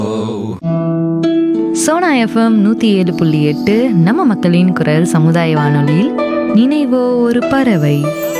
Sona FM நூற்றி ஏழு புள்ளி எட்டு நம்ம மக்களின் குரல் சமுதாய வானொலியில் நினைவோ ஒரு பறவை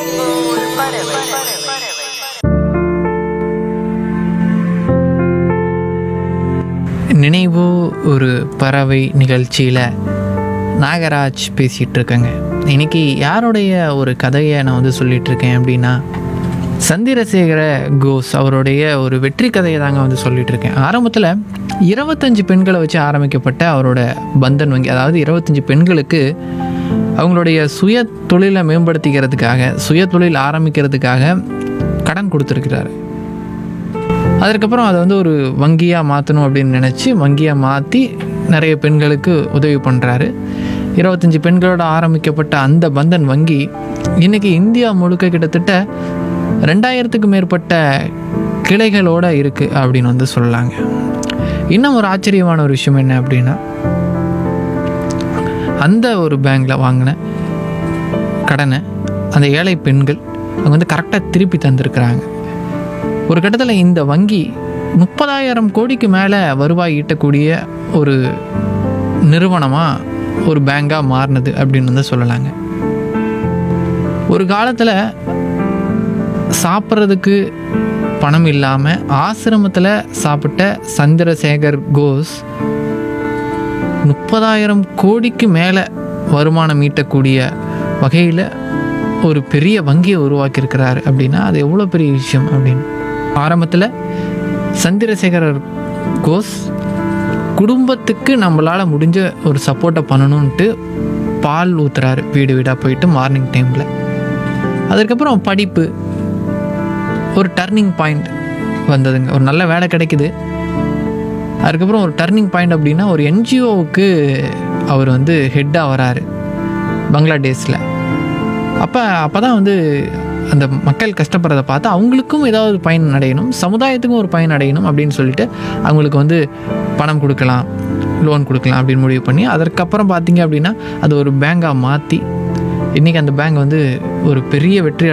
நினைவோ ஒரு பறவை நிகழ்ச்சியில் நாகராஜ் பேசிகிட்டு இருக்கேங்க இன்னைக்கு யாருடைய ஒரு கதையை நான் வந்து சொல்லிட்டு இருக்கேன் அப்படின்னா சந்திரசேகர கோஸ் அவருடைய ஒரு வெற்றி கதையை தாங்க வந்து சொல்லிட்டு இருக்கேன் ஆரம்பத்தில் இருபத்தஞ்சு பெண்களை வச்சு ஆரம்பிக்கப்பட்ட அவரோட பந்தன் வங்கி அதாவது இருபத்தஞ்சு பெண்களுக்கு அவங்களுடைய சுய தொழிலை மேம்படுத்திக்கிறதுக்காக சுய தொழில் ஆரம்பிக்கிறதுக்காக கடன் கொடுத்துருக்கிறாரு அதற்கப்புறம் அதை வந்து ஒரு வங்கியாக மாற்றணும் அப்படின்னு நினச்சி வங்கியாக மாற்றி நிறைய பெண்களுக்கு உதவி பண்ணுறாரு இருபத்தஞ்சி பெண்களோட ஆரம்பிக்கப்பட்ட அந்த பந்தன் வங்கி இன்றைக்கி இந்தியா முழுக்க கிட்டத்தட்ட ரெண்டாயிரத்துக்கு மேற்பட்ட கிளைகளோடு இருக்குது அப்படின்னு வந்து சொல்லலாங்க இன்னும் ஒரு ஆச்சரியமான ஒரு விஷயம் என்ன அப்படின்னா அந்த ஒரு பேங்க்கில் வாங்கின கடனை அந்த ஏழை பெண்கள் அவங்க வந்து கரெக்டாக திருப்பி தந்திருக்கிறாங்க ஒரு கட்டத்தில் இந்த வங்கி முப்பதாயிரம் கோடிக்கு மேலே வருவாய் ஈட்டக்கூடிய ஒரு நிறுவனமாக ஒரு பேங்காக மாறினது அப்படின்னு வந்து சொல்லலாங்க ஒரு காலத்தில் சாப்பிட்றதுக்கு பணம் இல்லாமல் ஆசிரமத்தில் சாப்பிட்ட சந்திரசேகர் கோஸ் முப்பதாயிரம் கோடிக்கு மேலே வருமானம் ஈட்டக்கூடிய வகையில் ஒரு பெரிய வங்கியை உருவாக்கியிருக்கிறாரு அப்படின்னா அது எவ்வளோ பெரிய விஷயம் அப்படின்னு ஆரம்பத்தில் சந்திரசேகரர் கோஸ் குடும்பத்துக்கு நம்மளால் முடிஞ்ச ஒரு சப்போர்ட்டை பண்ணணுன்ட்டு பால் ஊத்துறாரு வீடு வீடாக போயிட்டு மார்னிங் டைமில் அதுக்கப்புறம் படிப்பு ஒரு டர்னிங் பாயிண்ட் வந்ததுங்க ஒரு நல்ல வேலை கிடைக்குது அதுக்கப்புறம் ஒரு டர்னிங் பாயிண்ட் அப்படின்னா ஒரு என்ஜிஓவுக்கு அவர் வந்து ஹெட்டாக வராரு பங்களாதேஷில் அப்போ அப்போ தான் வந்து அந்த மக்கள் கஷ்டப்படுறதை பார்த்து அவங்களுக்கும் ஏதாவது பயன் அடையணும் சமுதாயத்துக்கும் ஒரு பயன் அடையணும் அப்படின்னு சொல்லிட்டு அவங்களுக்கு வந்து பணம் கொடுக்கலாம் லோன் கொடுக்கலாம் அப்படின்னு முடிவு பண்ணி அதற்கப்புறம் பார்த்தீங்க அப்படின்னா அது ஒரு பேங்காக மாற்றி இன்றைக்கி அந்த பேங்க் வந்து ஒரு பெரிய வெற்றி